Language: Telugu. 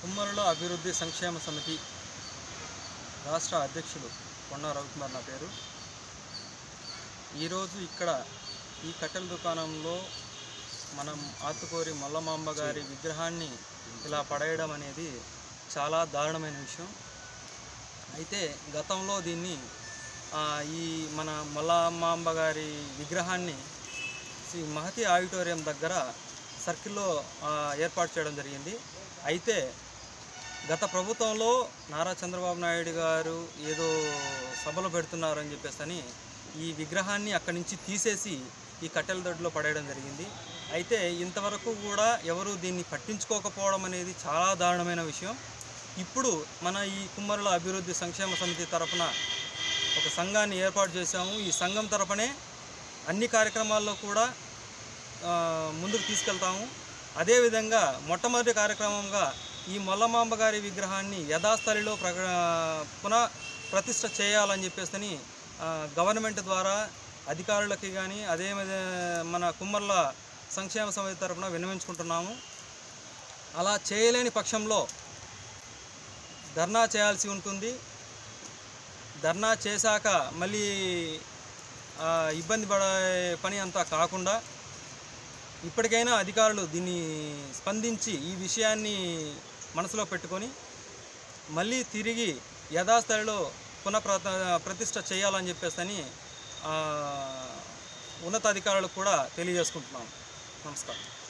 కుమ్మరుల అభివృద్ధి సంక్షేమ సమితి రాష్ట్ర అధ్యక్షులు కొండ రవికుమార్ నా పేరు ఈరోజు ఇక్కడ ఈ కట్టెల దుకాణంలో మనం ఆతుకోరి మల్లమాంబ గారి విగ్రహాన్ని ఇలా పడేయడం అనేది చాలా దారుణమైన విషయం అయితే గతంలో దీన్ని ఆ, ఈ మన మల్లమాంబ గారి విగ్రహాన్ని శ్రీ మహతి ఆడిటోరియం దగ్గర సర్కిల్లో ఆ, ఏర్పాటు చేయడం జరిగింది అయితే గత ప్రభుత్వంలో నారా చంద్రబాబు నాయుడు గారు ఏదో సభలు పెడుతున్నారని చెప్పేసి అని ఈ విగ్రహాన్ని అక్కడి నుంచి తీసేసి ఈ కట్టెల దొడ్లో పడేయడం జరిగింది అయితే ఇంతవరకు కూడా ఎవరు దీన్ని పట్టించుకోకపోవడం అనేది చాలా దారుణమైన విషయం ఇప్పుడు మన ఈ కుమ్మరుల అభివృద్ధి సంక్షేమ సమితి తరపున ఒక సంఘాన్ని ఏర్పాటు చేశాము ఈ సంఘం తరపునే అన్ని కార్యక్రమాల్లో కూడా ఆ, ముందుకు తీసుకెళ్తాము అదేవిధంగా మొట్టమొదటి కార్యక్రమంగా ఈ మొల్లమాంబ గారి విగ్రహాన్ని యథాస్థలిలో ప్రక పునః ప్రతిష్ట చేయాలని చెప్పేసి గవర్నమెంట్ ద్వారా అధికారులకి కానీ అదే విధ- మన కుమ్మర్ల సంక్షేమ సమితి తరపున విన్నవించుకుంటున్నాము అలా చేయలేని పక్షంలో ధర్నా చేయాల్సి ఉంటుంది ధర్నా చేశాక మళ్ళీ ఆ, ఇబ్బంది పడే పని అంతా కాకుండా ఇప్పటికైనా అధికారులు దీన్ని స్పందించి ఈ విషయాన్ని మనసులో పెట్టుకొని మళ్ళీ తిరిగి యథాస్థాయిలో పునఃప్రత ప్రతిష్ట చేయాలని చెప్పేసి అని ఆ, ఉన్నతాధికారులకు కూడా తెలియజేసుకుంటున్నాం నమస్కారం